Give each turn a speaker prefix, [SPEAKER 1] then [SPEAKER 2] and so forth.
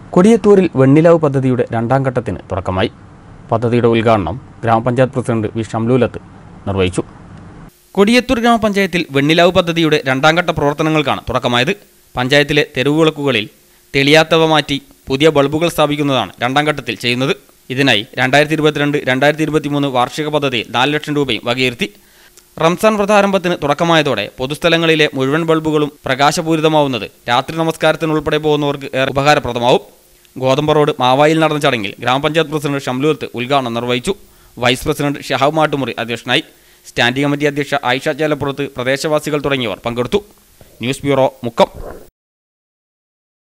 [SPEAKER 1] കൊടിയത്തൂരിൽ വെണ്ണിലാവ് പദ്ധതിയുടെ രണ്ടാം ഘട്ടത്തിന് തുടക്കമായി പദ്ധതിയുടെ ഉദ്ഘാടനം ഗ്രാമപഞ്ചായത്ത് പ്രസിഡന്റ് വി ഷംലൂലത്ത് നിർവഹിച്ചു കൊടിയത്തൂർ ഗ്രാമപഞ്ചായത്തിൽ വെണ്ണിലാവ് പദ്ധതിയുടെ രണ്ടാം ഘട്ട പ്രവർത്തനങ്ങൾക്കാണ് തുടക്കമായത് പഞ്ചായത്തിലെ തെരുവുവിളക്കുകളിൽ തെളിയാത്തവ മാറ്റി പുതിയ ബൾബുകൾ സ്ഥാപിക്കുന്നതാണ് രണ്ടാം ഘട്ടത്തിൽ ചെയ്യുന്നത് ഇതിനായി രണ്ടായിരത്തി ഇരുപത്തിരണ്ട് രണ്ടായിരത്തി ഇരുപത്തിമൂന്ന് വാർഷിക പദ്ധതിയിൽ നാല് ലക്ഷം രൂപയും വകയിരുത്തി റംസാൻ വ്രതാരംഭത്തിന് തുടക്കമായതോടെ പൊതുസ്ഥലങ്ങളിലെ മുഴുവൻ ബൾബുകളും പ്രകാശപൂരിതമാവുന്നത് രാത്രി നമസ്കാരത്തിനുൾപ്പെടെ പോകുന്നവർക്ക് ഏറെ ഉപകാരപ്രദമാവും ഗോതമ്പ് റോഡ് മാവായിൽ നടന്ന ചടങ്ങിൽ ഗ്രാമപഞ്ചായത്ത് പ്രസിഡന്റ് ഷംലൂത്ത് ഉദ്ഘാടനം നിർവഹിച്ചു വൈസ് പ്രസിഡന്റ് ഷഹാബ് മാട്ടുമുറി അധ്യക്ഷനായി സ്റ്റാൻഡിംഗ് കമ്മിറ്റി അധ്യക്ഷ ആയിഷ ചേലപ്പുറത്ത് പ്രദേശവാസികൾ തുടങ്ങിയവർ പങ്കെടുത്തു ന്യൂസ് ബ്യൂറോ മുക്കം